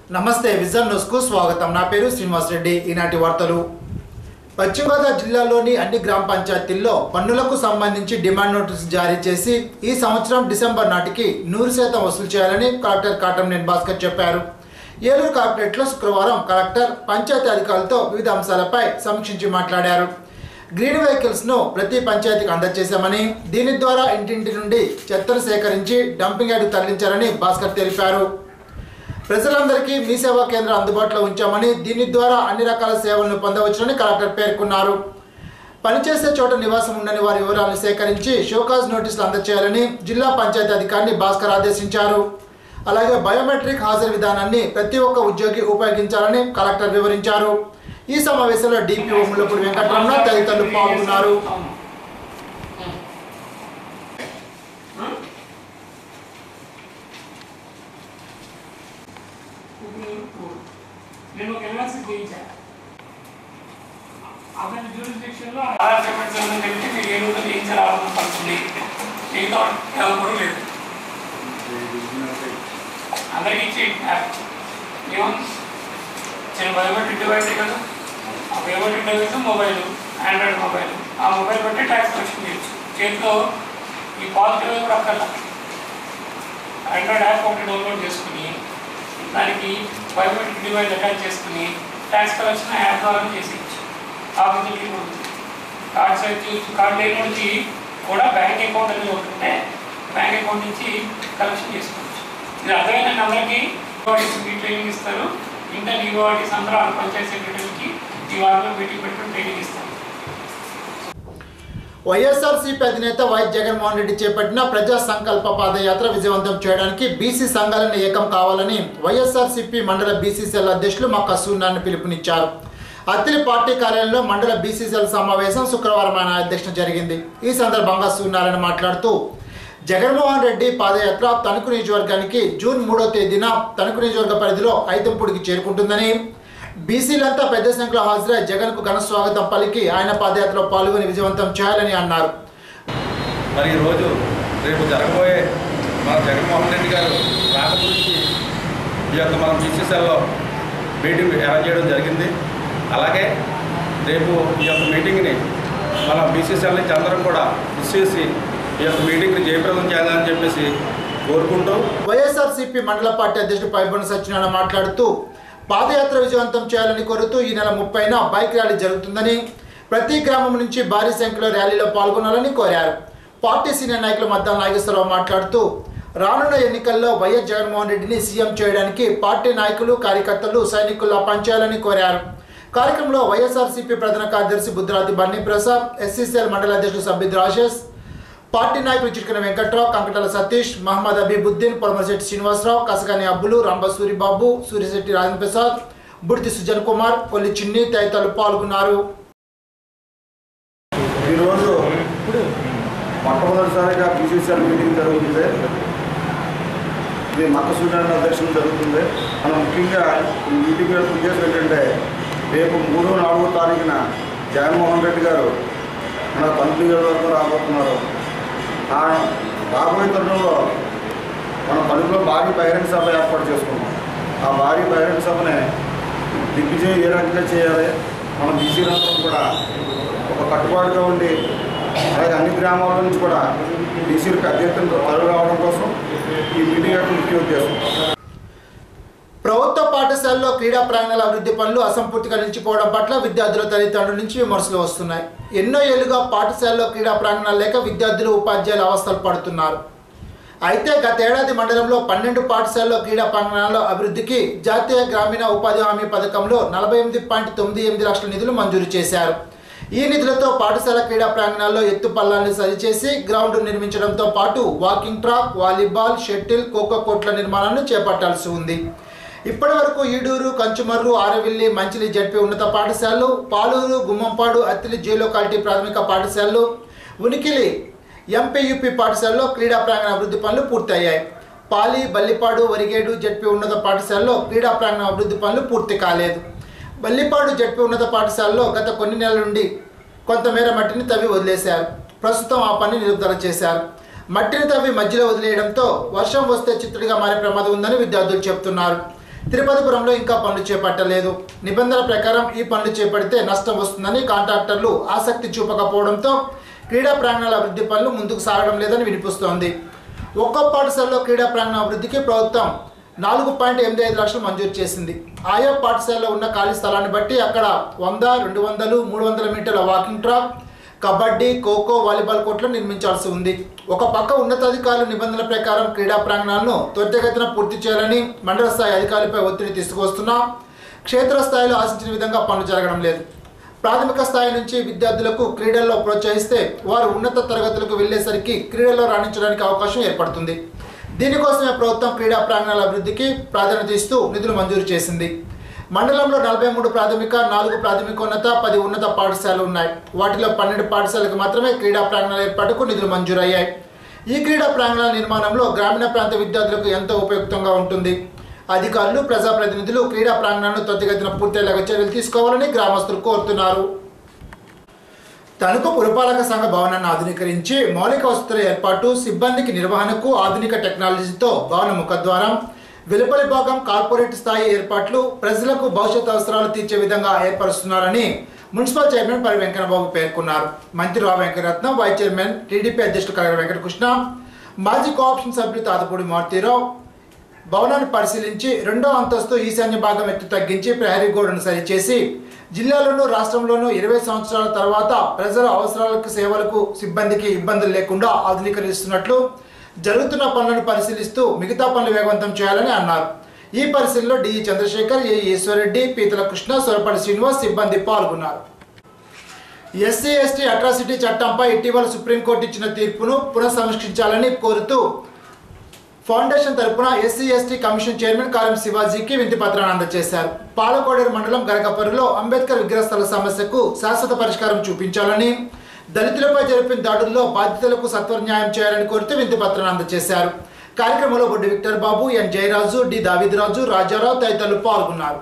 నమస్తే విజన్ న్యూస్కు స్వాగతం నా పేరు శ్రీనివాస్ రెడ్డి ఈనాటి వార్తలు పశ్చిమ గోదావరి జిల్లాలోని అన్ని గ్రామ పంచాయతీల్లో పన్నులకు సంబంధించి డిమాండ్ నోటీసు జారీ చేసి ఈ సంవత్సరం డిసెంబర్ నాటికి నూరు శాతం వసూలు చేయాలని కలెక్టర్ కాటంనేని భాస్కర్ చెప్పారు ఏలూరు కలెక్టరేట్లో శుక్రవారం కలెక్టర్ పంచాయతీ అధికారులతో వివిధ అంశాలపై సమీక్షించి మాట్లాడారు గ్రీన్ వెహికల్స్ ను ప్రతి పంచాయతీకి అందజేశామని దీని ద్వారా ఇంటింటి నుండి చెత్తను సేకరించి డంపింగ్ యార్డు తరలించారని భాస్కర్ తెలిపారు ప్రజలందరికీ మీ సేవా కేంద్రం అందుబాటులో ఉంచామని దీని ద్వారా అన్ని రకాల సేవలను పొందవచ్చునని కలెక్టర్ పేర్కొన్నారు పనిచేసే చోట నివాసం ఉండని వారి వివరాలను సేకరించి షోకాజ్ నోటీసులు అందజేయాలని జిల్లా పంచాయతీ అధికారిని భాస్కర్ ఆదేశించారు అలాగే బయోమెట్రిక్ హాజరు విధానాన్ని ప్రతి ఒక్క ఉద్యోగి ఉపయోగించాలని కలెక్టర్ వివరించారు ఈ సమావేశంలో డిపిఓ ముల్లపూడి వెంకటరమణ తదితరులు పాల్గొన్నారు నేను ఒక ఎల్ఎల్సీ చేయించాను అతని జ్యూరిస్డిక్షన్లో ఆధార్ పేమెంట్స్ ఏమైనా తెలిసి మీరు ఏ రోజు చేయించాలని పడుతుంది మిగతా ఎవరు లేదు అందరికీ ఇచ్చేయండి యాప్ ఏముంది చిన్న బయోమెట్రిక్ డివైస్ కదా ఆ biometric device mobile Android mobile ఆ మొబైల్ బట్టి ట్యాక్స్ కలెక్షన్ చేయొచ్చు చేతిలో ఈ పాజిటివ్ కూడా అక్కర్లా ఆండ్రాయిడ్ యాప్ ఒకటి డౌన్లోడ్ చేసుకుని దానికి బయోమెట్రిక్ డివైస్ అటాచ్ చేసుకుని ట్యాక్స్ కలెక్షన్ యాప్ ద్వారా చేసేయచ్చు ఆ ఫెసిలిటీ కూడా ఉంది కార్డ్ సైజ్ కార్డ్ లేని నుంచి కూడా బ్యాంక్ అకౌంట్ అనేది ఒకటి ఉంటే బ్యాంక్ అకౌంట్ నుంచి కలెక్షన్ చేసుకోవచ్చు ఇది అర్థమైన అందరికీ ఈవాడీస్ మీ ట్రైనింగ్ ఇస్తారు ఇంటర్ ఈవాడీస్ అందరూ ఆ పంచాయతీ సెక్రటరీకి ఈ వారంలో మీటింగ్ పెట్టుకుని ట్రైనింగ్ ఇస్తారు వైఎస్ఆర్సీపీ అధినేత వైఎస్ జగన్మోహన్ రెడ్డి చేపట్టిన ప్రజా సంకల్ప పాదయాత్ర విజయవంతం చేయడానికి బీసీ సంఘాలను ఏకం కావాలని వైఎస్ఆర్సీపీ మండల బీసీసీఎల్ అధ్యక్షులు మా కసూనాన్ని పిలుపునిచ్చారు అత్తిలి పార్టీ కార్యాలయంలో మండల బీసీసీఎల్ సమావేశం శుక్రవారం ఆయన అధ్యక్షత జరిగింది ఈ సందర్భంగా సూర్యనారాయణ మాట్లాడుతూ జగన్మోహన్ రెడ్డి పాదయాత్ర తణుకు నియోజకవర్గానికి జూన్ మూడో తేదీన తణుకు నియోజకవర్గ పరిధిలో ఐతంపూడికి చేరుకుంటుందని బీసీలంతా పెద్ద సంఖ్యలో హాజరై జగన్కు ఘన స్వాగతం పలికి ఆయన పాదయాత్రలో పాల్గొని విజయవంతం చేయాలని అన్నారు మరి ఈరోజు రేపు జరగబోయే మన జగన్మోహన్ రెడ్డి గారు రాక గురించి ఈ యొక్క మనం బీసీసీఎల్లో మీటింగ్ అరేంజ్ చేయడం జరిగింది అలాగే రేపు ఈ యొక్క మీటింగ్ని మన బీసీసీఎల్ నుంచి అందరం కూడా కృషి చేసి ఈ యొక్క మీటింగ్ని జయప్రదం చేయాలని చెప్పేసి కోరుకుంటూ వైఎస్ఆర్సీపీ మండల పార్టీ అధ్యక్షుడు పైబొన సత్యనారాయణ మాట్లాడుతూ పాదయాత్ర విజయవంతం చేయాలని కోరుతూ ఈ నెల ముప్పైన బైక్ ర్యాలీ జరుగుతుందని ప్రతి గ్రామం నుంచి భారీ సంఖ్యలో ర్యాలీలో పాల్గొనాలని కోరారు పార్టీ సీనియర్ నాయకులు మద్దాల నాగేశ్వరరావు మాట్లాడుతూ రానున్న ఎన్నికల్లో వైఎస్ జగన్మోహన్ రెడ్డిని సీఎం చేయడానికి పార్టీ నాయకులు కార్యకర్తలు సైనికుల్లో పనిచేయాలని కోరారు కార్యక్రమంలో వైఎస్ఆర్సీపీ ప్రధాన కార్యదర్శి బుద్ధరాతి బన్నీ ప్రసాద్ ఎస్సీసీఎల్ మండల అధ్యక్షుడు సబ్బిద్ రాజేష్ పార్టీ నాయకులు చిట్కన వెంకట్రావు కంకటాల సతీష్ మహమ్మద్ అబీబుద్దీన్ పొలమశెట్టి శ్రీనివాసరావు కసగాని అబ్బులు రంభ సూరిబాబు సూర్యశెట్టి రాజేంద్ర ప్రసాద్ బుడితి సుజన్ కుమార్ కొల్లి చిన్ని తదితరులు పాల్గొన్నారు ఈరోజు మొట్టమొదటిసారిగా బీసీసీఆర్ మీటింగ్ జరుగుతుంది ఇది మక్క సూర్యనారాయణ అధ్యక్షులు జరుగుతుంది మనం ముఖ్యంగా ఈ మీటింగ్ యొక్క ఉద్దేశం ఏంటంటే రేపు మూడు నాలుగో తారీఖున జగన్మోహన్ రెడ్డి గారు మన తణుకు వరకు రాబోతున్నారు ఆ రాబోయే తరుణంలో మన తణుకులో భారీ బహిరంగ సభ ఏర్పాటు చేసుకున్నాం ఆ భారీ బహిరంగ సభని దిగ్విజయం ఏ రకంగా చేయాలి మన బీసీలందరం కూడా ఒక కట్టుబాటుగా ఉండి అలాగే అన్ని గ్రామాల నుంచి కూడా బీసీలకు అధ్యక్షులు తరలి రావడం కోసం ఈ మీటింగ్ యొక్క ముఖ్య ఉద్దేశం ప్రభుత్వ పాఠశాలలో క్రీడా ప్రాంగణాల అభివృద్ధి పనులు అసంపూర్తిగా నిలిచిపోవడం పట్ల విద్యార్థుల తల్లిదండ్రుల నుంచి విమర్శలు వస్తున్నాయి ఎన్నో ఏళ్లుగా పాఠశాలలో క్రీడా ప్రాంగణాలు లేక విద్యార్థులు ఉపాధ్యాయులు అవస్థలు పడుతున్నారు అయితే గతేడాది మండలంలో పన్నెండు పాఠశాలలో క్రీడా ప్రాంగణాల అభివృద్ధికి జాతీయ గ్రామీణ ఉపాధి హామీ పథకంలో నలభై ఎనిమిది పాయింట్ తొమ్మిది ఎనిమిది లక్షల నిధులు మంజూరు చేశారు ఈ నిధులతో పాఠశాల క్రీడా ప్రాంగణాల్లో ఎత్తు పల్లాన్ని సరిచేసి గ్రౌండ్ నిర్మించడంతో పాటు walking track volleyball shuttle kho kho కోట్ల నిర్మాణాన్ని చేపట్టాల్సి ఉంది ఇప్పటి వరకు ఈడూరు కంచుమర్రు ఆరవిల్లి మంచిలి జడ్పీ ఉన్నత పాఠశాలలు పాలూరు గుమ్మంపాడు అత్తిలి జే లొకాలిటీ ప్రాథమిక పాఠశాలలు ఉనికిలి ఎంపీయూపీ పాఠశాలలో క్రీడా ప్రాంగణ అభివృద్ధి పనులు పూర్తయ్యాయి పాలి బల్లిపాడు వరిగేడు జడ్పీ ఉన్నత పాఠశాలలో క్రీడా ప్రాంగణ అభివృద్ధి పనులు పూర్తి కాలేదు బల్లిపాడు జడ్పీ ఉన్నత పాఠశాలలో గత కొన్ని నెలల నుండి కొంతమేర మట్టిని తవ్వి వదిలేశారు ప్రస్తుతం ఆ పని నిలుపుదల చేశారు మట్టిని తవ్వి మధ్యలో వదిలేయడంతో వర్షం వస్తే చిత్తుడిగా మారే ప్రమాదం ఉందని విద్యార్థులు చెప్తున్నారు తిరుపతిపురంలో ఇంకా పనులు చేపట్టలేదు నిబంధనల ప్రకారం ఈ పనులు చేపడితే నష్టం వస్తుందని కాంట్రాక్టర్లు ఆసక్తి చూపకపోవడంతో క్రీడా ప్రాంగణాల అభివృద్ధి పనులు ముందుకు సాగడం లేదని వినిపిస్తోంది ఒక్కో పాఠశాలలో క్రీడా ప్రాంగణ అభివృద్ధికి ప్రభుత్వం నాలుగు పాయింట్ ఎనిమిది ఐదు లక్షలు మంజూరు చేసింది ఆయా పాఠశాలలో ఉన్న ఖాళీ స్థలాన్ని బట్టి అక్కడ వంద రెండు వందలు మూడు వందల మీటర్ల walking track kabaddi kho kho volleyball కోర్టులు నిర్మించాల్సి ఉంది ఒక పక్క ఉన్నతాధికారుల నిబంధనల ప్రకారం క్రీడా ప్రాంగణాలను త్వరితగతిన పూర్తి చేయాలని మండల స్థాయి అధికారులపై ఒత్తిడి తీసుకువస్తున్నా క్షేత్రస్థాయిలో ఆశించిన విధంగా పనులు జరగడం లేదు ప్రాథమిక స్థాయి నుంచి విద్యార్థులకు క్రీడల్లో ప్రోత్సహిస్తే వారు ఉన్నత తరగతులకు వెళ్ళేసరికి క్రీడల్లో రాణించడానికి అవకాశం ఏర్పడుతుంది దీనికోసమే ప్రభుత్వం క్రీడా ప్రాంగణాల అభివృద్ధికి ప్రాధాన్యత ఇస్తూ నిధులు మంజూరు చేసింది మండలంలో నలభై మూడు ప్రాథమిక నాలుగు ప్రాథమికోన్నత పది ఉన్నత పాఠశాలలు ఉన్నాయి వాటిలో పన్నెండు పాఠశాలకు మాత్రమే క్రీడా ప్రాంగణాల ఏర్పాటుకు నిధులు మంజూరయ్యాయి ఈ క్రీడా ప్రాంగణాల నిర్మాణంలో గ్రామీణ ప్రాంత విద్యార్థులకు ఎంతో ఉపయుక్తంగా ఉంటుంది అధికారులు ప్రజాప్రతినిధులు క్రీడా ప్రాంగణాలను త్వరితగతిన పూర్తయ్యేలాగా చర్యలు తీసుకోవాలని గ్రామస్తులు కోరుతున్నారు తణుకు పురపాలక సంఘ భవనాన్ని ఆధునీకరించి మౌలిక వసతుల ఏర్పాటు సిబ్బందికి నిర్వహణకు ఆధునిక టెక్నాలజీతో భవన ముఖద్వారం వెలుపలి భాగం కార్పొరేట్ స్థాయి ఏర్పాట్లు ప్రజలకు భవిష్యత్ అవసరాలు తీర్చే విధంగా ఏర్పరుస్తున్నారని మున్సిపల్ చైర్మన్ పరి వెంకటబాబు పేర్కొన్నారు మంత్రి Rao Venkataratnam vice chairman TDP అధ్యక్షుడు కలగ వెంకటకృష్ణ మాజీ కోఆప్షన్ సభ్యులు తాతపూడి మారుతీరావు భవనాన్ని పరిశీలించి రెండో అంతస్తు ఈశాన్య భాగం ఎత్తు తగ్గించి ప్రహరీ గోడను సరిచేసి జిల్లాలోనూ రాష్ట్రంలోనూ ఇరవై సంవత్సరాల తర్వాత ప్రజల అవసరాలకు సేవలకు సిబ్బందికి ఇబ్బందులు లేకుండా ఆధునీకరిస్తున్నట్లు జరుగుతున్న పనులను పరిశీలిస్తూ మిగతా పనులు వేగవంతం చేయాలని అన్నారు ఈ పరిశీలనలో డిఈ చంద్రశేఖర్ ఏ ఈశ్వరరెడ్డి పీతల కృష్ణ సొరపల్లి శ్రీనివాస్ సిబ్బంది పాల్గొన్నారు ఎస్సీ ఎస్టీ అట్రాసిటీ చట్టంపై ఇటీవల సుప్రీంకోర్టు ఇచ్చిన తీర్పును పునఃసమీక్షించాలని కోరుతూ ఫౌండేషన్ తరపున ఎస్సీ ఎస్టీ కమిషన్ చైర్మన్ కారం శివాజీకి వింతి పత్రాన్ని అందజేశారు పాలకోడేరు మండలం గరకపర్రులో అంబేద్కర్ విగ్రహ స్థల సమస్యకు శాశ్వత పరిష్కారం చూపించాలని దళితులపై జరిపిన దాడుల్లో బాధితులకు సత్వర న్యాయం చేయాలని కోరుతూ వింతి పత్రాన్ని అందజేశారు కార్యక్రమంలో Boddu Victor Babu N Jayaraju D Davidaraju Rajarao తదితరులు పాల్గొన్నారు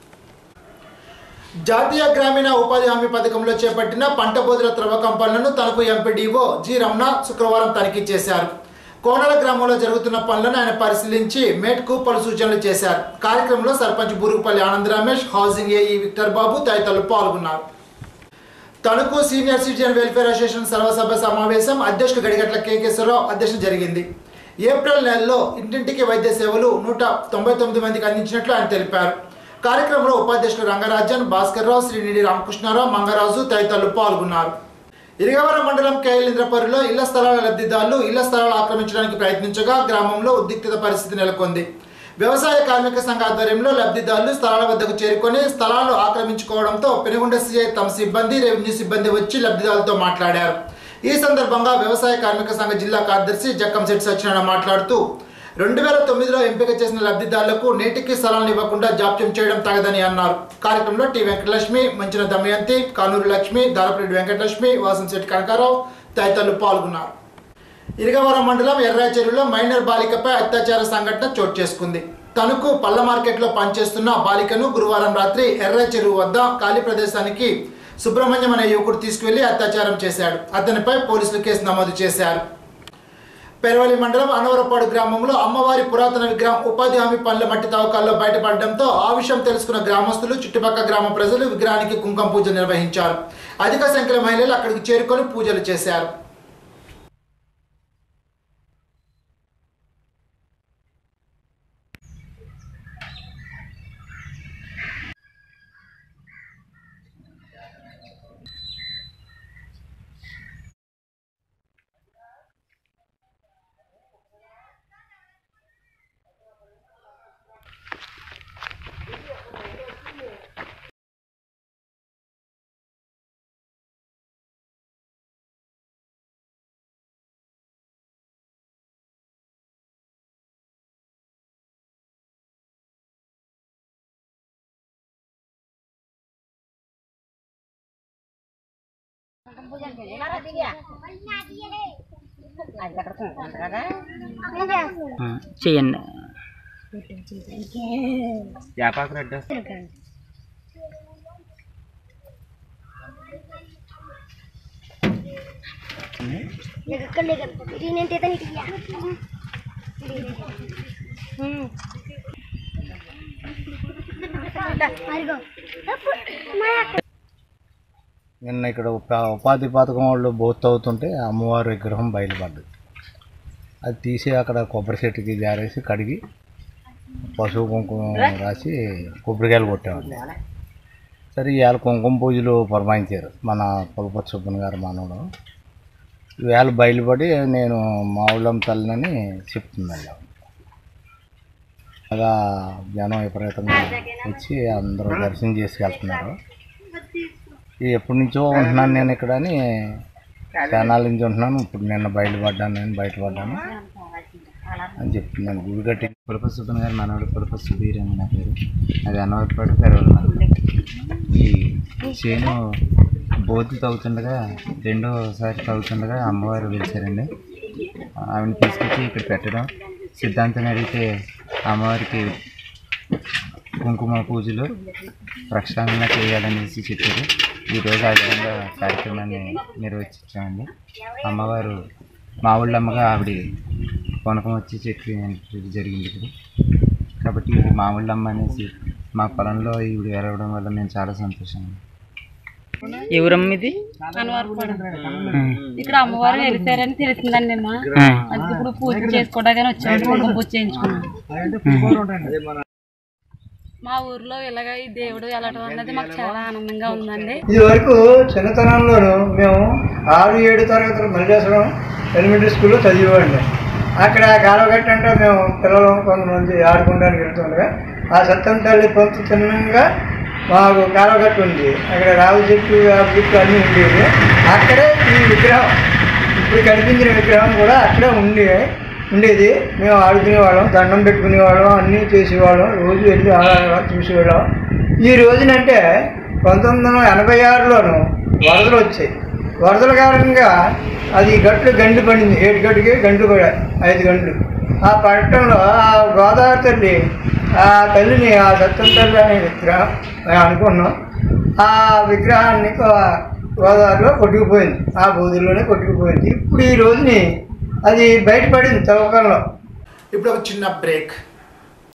జాతీయ గ్రామీణ ఉపాధి హామీ పథకంలో చేపట్టిన పంట బోధుల త్రవ్వకం పనులను తనకు ఎంపీడీఓ జి రమణ శుక్రవారం తనిఖీ చేశారు కోనల గ్రామంలో జరుగుతున్న పనులను ఆయన పరిశీలించి మేట్కు పలు సూచనలు చేశారు కార్యక్రమంలో sarpanch Burugupalli Anand Ramesh housing AE Victor Babu తదితరులు పాల్గొన్నారు Tanuku senior citizen welfare association సర్వసభ సమావేశం అధ్యక్షుడు గడిగట్ల కేకేశ్వరరావు అధ్యక్షత జరిగింది ఏప్రిల్ నెలలో ఇంటింటికి వైద్య సేవలు నూట తొంభై తొమ్మిది మందికి అందించినట్లు ఆయన తెలిపారు కార్యక్రమంలో ఉపాధ్యక్షులు రంగరాజన్ భాస్కర్రావు శ్రీనిధి రామకృష్ణారావు మంగరాజు తదితరులు పాల్గొన్నారు ఇరిగవరం మండలం కేఎలింద్రపల్లిలో ఇళ్ల స్థలాల లబ్ధిదారులు ఇళ్ల స్థలాలు ఆక్రమించడానికి ప్రయత్నించగా గ్రామంలో ఉద్రిక్తత పరిస్థితి నెలకొంది వ్యవసాయ కార్మిక సంఘ ఆధ్వర్యంలో లబ్ధిదారులు స్థలాల వద్దకు చేరుకొని స్థలాలు ఆక్రమించుకోవడంతో పెనుగొండ సీఐ తమ సిబ్బంది రెవెన్యూ సిబ్బంది వచ్చి లబ్ధిదారులతో మాట్లాడారు ఈ సందర్భంగా వ్యవసాయ కార్మిక సంఘ జిల్లా కార్యదర్శి జక్కంశెట్టి సత్యనారాయణ మాట్లాడుతూ రెండు వేల తొమ్మిదిలో ఎంపిక చేసిన లబ్ధిదారులకు నేటికి స్థలాలను ఇవ్వకుండా జాప్యం చేయడం తగదని అన్నారు కార్యక్రమంలో టి వెంకటలక్ష్మి మంచిన దమయంతి కానూరు లక్ష్మి దారపరెడ్డి వెంకటలక్ష్మి వాసంశెట్టి కనకారావు తదితరులు పాల్గొన్నారు ఇరగవరం మండలం ఎర్రాచెరువులో మైనర్ బాలికపై అత్యాచార సంఘటన చోటు చేసుకుంది తణుకు పళ్ళ మార్కెట్లో పనిచేస్తున్న బాలికను గురువారం రాత్రి ఎర్ర చెరువు వద్ద ఖాళీ ప్రదేశానికి సుబ్రహ్మణ్యం అనే యువకుడు తీసుకువెళ్లి అత్యాచారం చేశాడు అతనిపై పోలీసులు కేసు నమోదు చేశారు పెరవలి మండలం అనవరపాడు గ్రామంలో అమ్మవారి పురాతన విగ్రహం ఉపాధి హామీ పనుల మట్టి తవ్వకాల్లో బయటపడడంతో ఆ విషయం తెలుసుకున్న గ్రామస్తులు చుట్టుపక్కల గ్రామ ప్రజలు విగ్రహానికి కుంకుమ పూజ నిర్వహించారు అధిక సంఖ్యలో మహిళలు అక్కడికి చేరుకొని పూజలు చేశారు చేయండి నేను నిన్న ఇక్కడ ఉప- ఉపాధి పథకం వాళ్ళు బోత్ అవుతుంటే అమ్మవారి విగ్రహం బయలుపడ్డది అది తీసి అక్కడ కొబ్బరి చెట్టుకి జారేసి కడిగి పసుపు కుంకుమ రాసి కొబ్బరికాయలు కొట్టామండి సరే ఇవాళ కుంకుమ పూజలు పురమాయించారు మన పులపతి సుబ్బన్ గారు మనవడు ఇవాళ బయలుపడి నేను మా ఊళ్ళం తల్లినని చెప్తుందండి ఆవిడ. బాగా జనం విపరీతంగా వచ్చి అందరూ దర్శనం చేసుకెళ్తున్నారు ఇది ఎప్పటి నుంచో ఉంటున్నాను నేను ఇక్కడ అని చానాల నుంచి ఉంటున్నాను ఇప్పుడు నిన్న బయలుపడ్డాను నేను బయటపడ్డాను అని చెప్తున్నాను గుడి కట్టి పులప సుబ్బన్ గారు మనవాడు పులప సుబీర్ అని నా పేరు అది అన్నవరపాడు పెరవలు ఈ చేను బోధి తవ్వుతుండగా రెండోసారి తవ్వుతుండగా అమ్మవారు వెలిచారండి ఆవిడని తీసుకొచ్చి ఇక్కడ పెట్టడం సిద్ధాంతం అడిగితే అమ్మవారికి కుంకుమ పూజలు ప్రక్షాళన చేయాలనేసి చెప్పారు ఈరోజు ఆ విధంగా కార్యక్రమాన్ని నిర్వహించామండి అమ్మవారు మా ఊళ్ళమ్మగా ఆవిడ కొనకం వచ్చి చెప్పి జరిగింది ఇప్పుడు కాబట్టి ఇది మా ఊళ్ళమ్మ అనేసి మా పొలంలో ఈవిడ ఎరవడం వల్ల మేము చాలా సంతోషంగా ఎవరమ్మ ఇది అనవరపాడు ఇక్కడ అమ్మవారు వెలిసారని తెలిసిందండి నిన్న అది ఇప్పుడు పూజ చేసుకోవడానికి వచ్చాము కుంకుమ పూజ చేయించుకున్నాం మా ఊర్లో ఇలాగ ఈ దేవుడు వెళ్ళడం అన్నది మాకు చాలా ఆనందంగా ఉందండి ఇది వరకు చిన్నతనంలోను మేము ఆరు ఏడు తరగతులు మల్లేశ్వరం ఎలిమెంటరీ స్కూల్లో చదివేవాడిని అక్కడ కాలగట్ట అంటే మేము పిల్లలు కొంతమంది ఆడుకోవడానికి వెళ్తుండగా ఆ సత్యం తల్లి పొంతు చిన్నంగా మాకు కాలగట్టు ఉంది అక్కడ రావి చెట్టు వేప చెట్టు అన్నీ ఉండేవి అక్కడే ఈ విగ్రహం ఇప్పుడు కనిపించిన విగ్రహం కూడా అక్కడే ఉండి ఉండేది మేము ఆడుకునేవాళ్ళం దండం పెట్టుకునేవాళ్ళం అన్నీ చేసేవాళ్ళం రోజు వెళ్ళి ఆడ చూసేవాళ్ళం ఈ రోజునంటే పంతొమ్మిది వందల ఎనభై ఆరులోను వరదలు వచ్చాయి వరదల కారణంగా అది గట్లు గండి పడింది ఏడు గట్టుకి గంటలు పడాయి ఐదు గంటలు ఆ పడటంలో ఆ గోదావరి తల్లి ఆ తల్లిని ఆ సత్యం తల్లి అనే విగ్రహం మేము అనుకున్నాం ఆ విగ్రహాన్ని గో- గోదావరిలో కొట్టుకుపోయింది ఆ బూదుల్లోనే కొట్టుకుపోయింది ఇప్పుడు ఈ రోజుని అది బయటపడింది తవ్వకంలో ఇప్పుడు ఒక చిన్న బ్రేక్